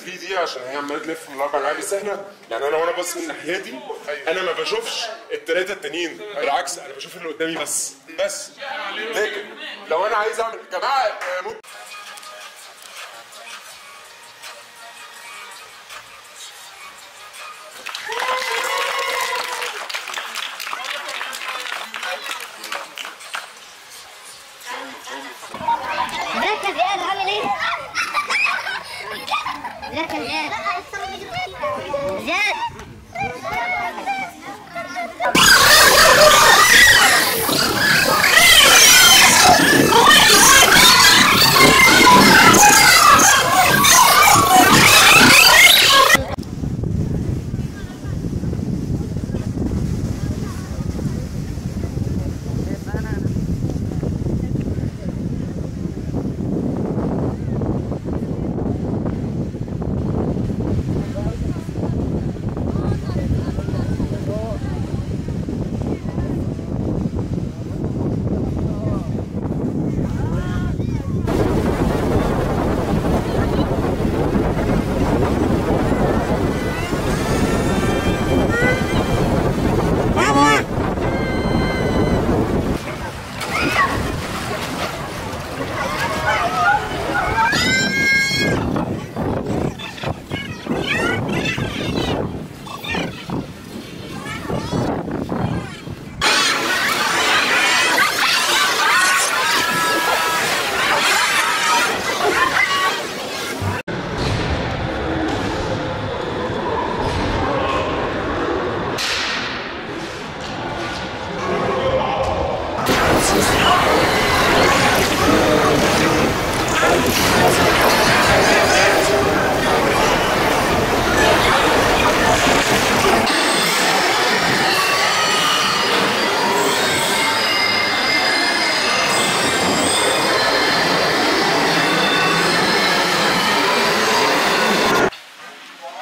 3 دي عشان هي عماله تلف من الاربع معايا بس احنا يعني انا وانا باصص من ناحيتي انا ما بشوفش الثلاثه التانيين بالعكس انا بشوف اللي قدامي بس بس لكن لو انا عايز اعمل يا جماعه آه، ممكن ازيك يا زياد عامل ايه؟ ازيك يا زياد؟ زياد